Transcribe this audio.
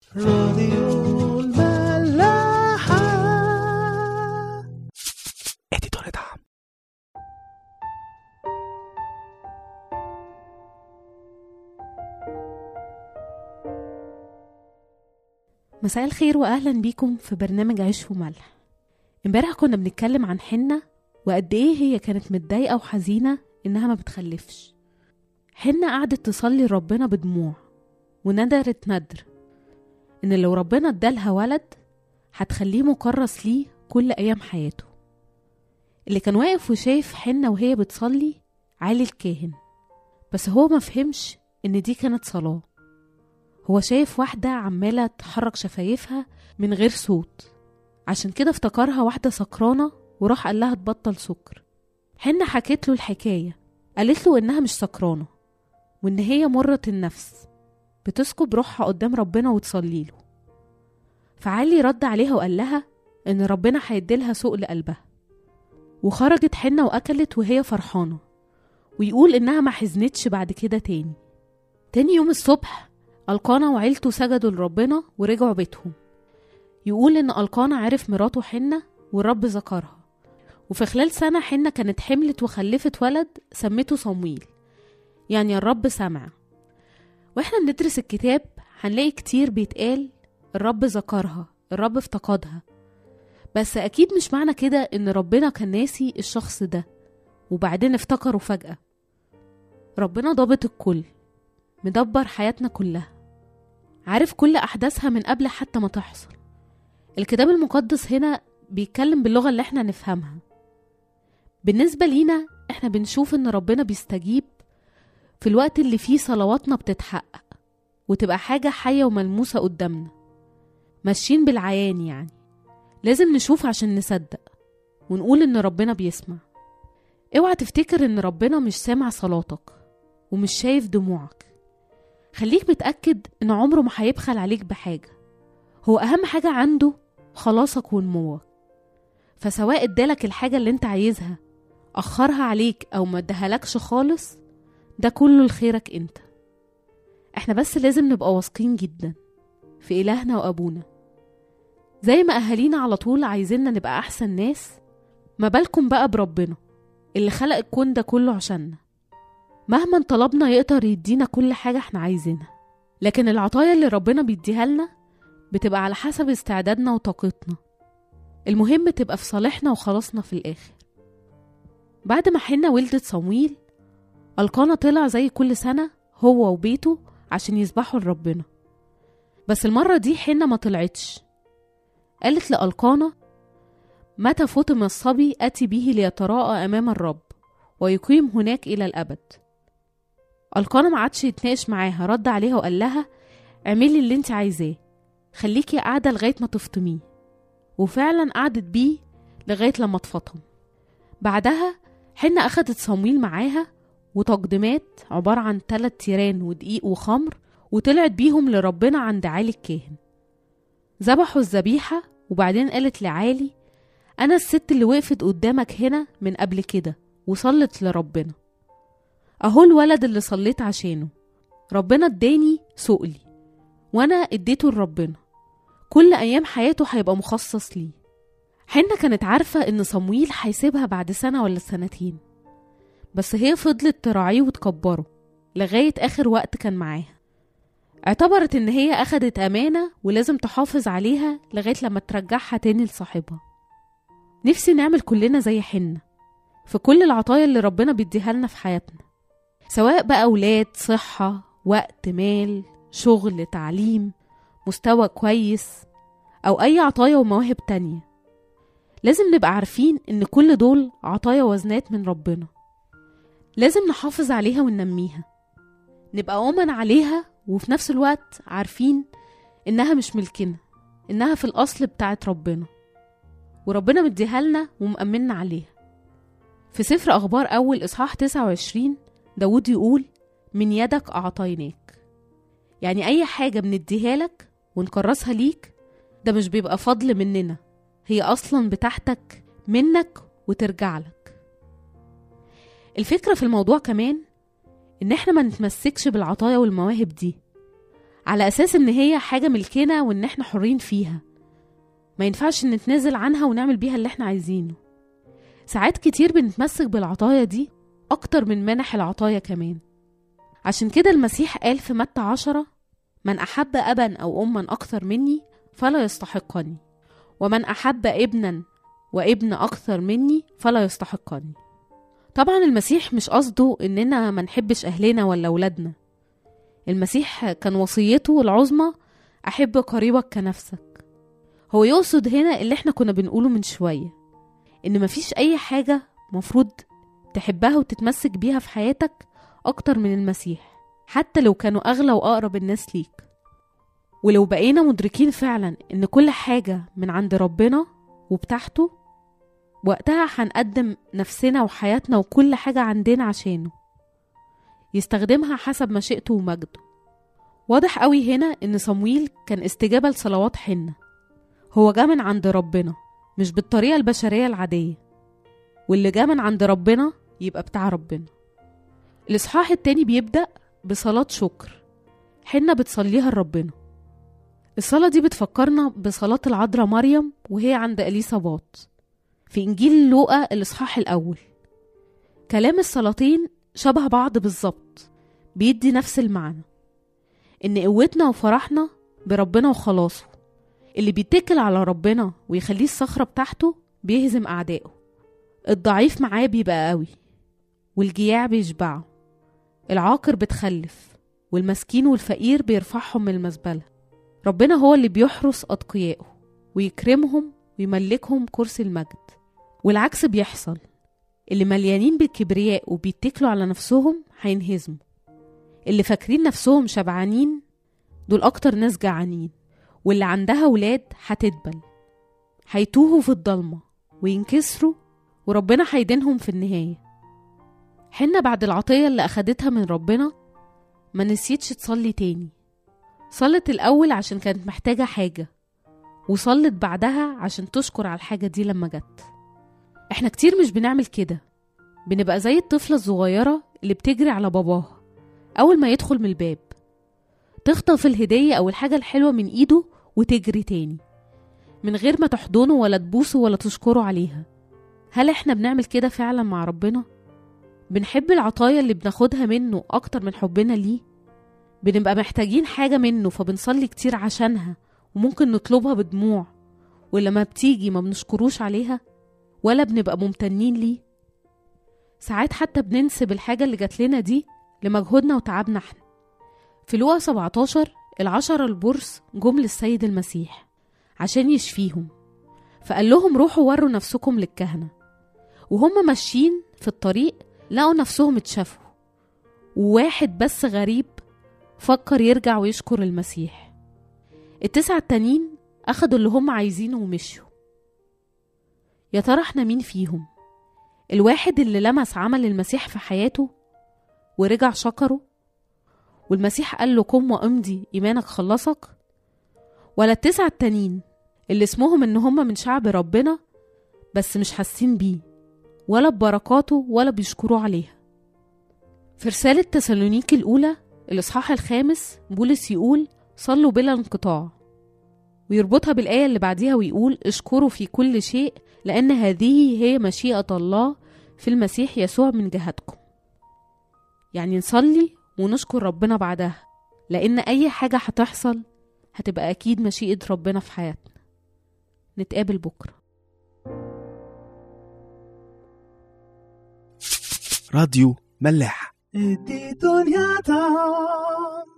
راديو الملاحة اديتور دعم مساء الخير واهلا بيكم في برنامج عيش وملح امبارح كنا بنتكلم عن حنة وقد ايه هي كانت متضايقة وحزينة انها ما بتخلفش حنة قعدت تصلي لربنا بدموع وندرت ندر ان لو ربنا ادالها ولد هتخليه مكرس ليه كل ايام حياته اللي كان واقف وشايف حنة وهي بتصلي عالي الكاهن بس هو ما فهمش ان دي كانت صلاه هو شايف واحدة عمالة تحرك شفايفها من غير صوت عشان كده افتكرها واحدة سكرانة وراح قال لها تبطل سكر حنة حكت له الحكاية قالت له إنها مش سكرانة وإن هي مرة النفس بتسكب روحها قدام ربنا وتصلي له فعلي رد عليها وقال لها إن ربنا هيديلها سوق لقلبها وخرجت حنة وأكلت وهي فرحانة ويقول إنها ما حزنتش بعد كده تاني تاني يوم الصبح ألقانا وعيلته سجدوا لربنا ورجعوا بيتهم يقول إن ألقانا عرف مراته حنة والرب ذكرها وفي خلال سنة حنة كانت حملت وخلفت ولد سمته صمويل يعني الرب سمع واحنا بندرس الكتاب هنلاقي كتير بيتقال الرب ذكرها الرب افتقدها بس أكيد مش معنى كده إن ربنا كان ناسي الشخص ده وبعدين افتكره فجأة ربنا ضابط الكل مدبر حياتنا كلها عارف كل أحداثها من قبل حتى ما تحصل الكتاب المقدس هنا بيتكلم باللغة اللي احنا نفهمها بالنسبة لينا احنا بنشوف ان ربنا بيستجيب في الوقت اللي فيه صلواتنا بتتحقق وتبقى حاجة حية وملموسة قدامنا ماشيين بالعيان يعني لازم نشوف عشان نصدق ونقول ان ربنا بيسمع اوعى تفتكر ان ربنا مش سامع صلاتك ومش شايف دموعك خليك متأكد إن عمره ما هيبخل عليك بحاجة هو أهم حاجة عنده خلاصك ونموك فسواء ادالك الحاجة اللي انت عايزها أخرها عليك أو ما ادهالكش خالص ده كله لخيرك انت احنا بس لازم نبقى واثقين جدا في إلهنا وأبونا زي ما أهالينا على طول عايزيننا نبقى أحسن ناس ما بالكم بقى بربنا اللي خلق الكون ده كله عشاننا مهما طلبنا يقدر يدينا كل حاجة احنا عايزينها لكن العطايا اللي ربنا بيديها لنا بتبقى على حسب استعدادنا وطاقتنا المهم تبقى في صالحنا وخلاصنا في الآخر بعد ما حنا ولدت صمويل ألقانا طلع زي كل سنة هو وبيته عشان يذبحوا لربنا بس المرة دي حنا ما طلعتش قالت لألقانا متى فطم الصبي أتي به ليتراءى أمام الرب ويقيم هناك إلى الأبد القانا ما عادش يتناقش معاها رد عليها وقال لها اعملي اللي انت عايزاه خليكي قاعدة لغاية ما تفطميه وفعلا قعدت بيه لغاية لما اتفطم بعدها حنة أخدت صمويل معاها وتقديمات عبارة عن تلات تيران ودقيق وخمر وطلعت بيهم لربنا عند عالي الكاهن ذبحوا الذبيحة وبعدين قالت لعالي أنا الست اللي وقفت قدامك هنا من قبل كده وصلت لربنا اهو الولد اللي صليت عشانه ربنا اداني سؤلي وانا اديته لربنا كل ايام حياته هيبقى مخصص ليه حنة كانت عارفة ان صمويل هيسيبها بعد سنة ولا سنتين بس هي فضلت تراعيه وتكبره لغاية اخر وقت كان معاها اعتبرت ان هي اخدت امانة ولازم تحافظ عليها لغاية لما ترجعها تاني لصاحبها نفسي نعمل كلنا زي حنة في كل العطايا اللي ربنا بيديها لنا في حياتنا سواء بقى أولاد صحة وقت مال شغل تعليم مستوى كويس أو أي عطايا ومواهب تانية لازم نبقى عارفين إن كل دول عطايا وزنات من ربنا لازم نحافظ عليها وننميها نبقى أمن عليها وفي نفس الوقت عارفين إنها مش ملكنا إنها في الأصل بتاعت ربنا وربنا مديها لنا ومأمنا عليها في سفر أخبار أول إصحاح 29 داود يقول من يدك أعطيناك يعني أي حاجة بنديها لك ونكرسها ليك ده مش بيبقى فضل مننا هي أصلا بتاعتك منك وترجع لك الفكرة في الموضوع كمان إن إحنا ما نتمسكش بالعطايا والمواهب دي على أساس إن هي حاجة ملكنا وإن إحنا حرين فيها ما ينفعش نتنازل عنها ونعمل بيها اللي إحنا عايزينه ساعات كتير بنتمسك بالعطايا دي أكتر من منح العطايا كمان عشان كده المسيح قال في متى عشرة من أحب أبا أو أما أكثر مني فلا يستحقني ومن أحب ابنا وابن أكثر مني فلا يستحقني طبعا المسيح مش قصده إننا ما نحبش أهلنا ولا أولادنا المسيح كان وصيته العظمى أحب قريبك كنفسك هو يقصد هنا اللي احنا كنا بنقوله من شوية إن مفيش أي حاجة مفروض تحبها وتتمسك بيها في حياتك أكتر من المسيح حتى لو كانوا أغلى وأقرب الناس ليك ولو بقينا مدركين فعلا إن كل حاجة من عند ربنا وبتاعته وقتها هنقدم نفسنا وحياتنا وكل حاجة عندنا عشانه يستخدمها حسب مشيئته ومجده واضح قوي هنا إن صمويل كان استجابة لصلوات حنة هو جه من عند ربنا مش بالطريقة البشرية العادية واللي جه من عند ربنا يبقى بتاع ربنا الإصحاح التاني بيبدأ بصلاة شكر حنة بتصليها لربنا الصلاة دي بتفكرنا بصلاة العذراء مريم وهي عند أليصابات في إنجيل لوقا الإصحاح الأول كلام الصلاتين شبه بعض بالظبط بيدي نفس المعنى إن قوتنا وفرحنا بربنا وخلاصه اللي بيتكل على ربنا ويخليه الصخرة بتاعته بيهزم أعدائه الضعيف معاه بيبقى قوي والجياع بيشبعه العاقر بتخلف والمسكين والفقير بيرفعهم من المزبلة ربنا هو اللي بيحرس أتقيائه ويكرمهم ويملكهم كرسي المجد والعكس بيحصل اللي مليانين بالكبرياء وبيتكلوا على نفسهم هينهزموا اللي فاكرين نفسهم شبعانين دول أكتر ناس جعانين واللي عندها ولاد هتدبل هيتوهوا في الضلمة وينكسروا وربنا هيدينهم في النهاية حنة بعد العطية اللي أخدتها من ربنا ما نسيتش تصلي تاني صلت الأول عشان كانت محتاجة حاجة وصلت بعدها عشان تشكر على الحاجة دي لما جت احنا كتير مش بنعمل كده بنبقى زي الطفلة الصغيرة اللي بتجري على باباها أول ما يدخل من الباب تخطف الهدية أو الحاجة الحلوة من إيده وتجري تاني من غير ما تحضنه ولا تبوسه ولا تشكره عليها هل احنا بنعمل كده فعلا مع ربنا؟ بنحب العطايا اللي بناخدها منه أكتر من حبنا ليه؟ بنبقى محتاجين حاجة منه فبنصلي كتير عشانها وممكن نطلبها بدموع ولما بتيجي ما بنشكروش عليها ولا بنبقى ممتنين ليه ساعات حتى بننسب الحاجة اللي جات لنا دي لمجهودنا وتعبنا احنا في لوقا 17 العشرة البرص جم للسيد المسيح عشان يشفيهم فقال لهم روحوا وروا نفسكم للكهنة وهم ماشيين في الطريق لقوا نفسهم اتشافوا وواحد بس غريب فكر يرجع ويشكر المسيح التسعة التانيين أخدوا اللي هم عايزينه ومشوا يا ترى احنا مين فيهم الواحد اللي لمس عمل المسيح في حياته ورجع شكره والمسيح قال له قم وامضي إيمانك خلصك ولا التسعة التانيين اللي اسمهم إن هم من شعب ربنا بس مش حاسين بيه ولا ببركاته ولا بيشكروا عليها في رسالة تسالونيكي الأولى الإصحاح الخامس بولس يقول صلوا بلا انقطاع ويربطها بالآية اللي بعديها ويقول اشكروا في كل شيء لأن هذه هي مشيئة الله في المسيح يسوع من جهتكم يعني نصلي ونشكر ربنا بعدها لأن أي حاجة هتحصل هتبقى أكيد مشيئة ربنا في حياتنا نتقابل بكرة راديو ملاح ادي دنيا طعم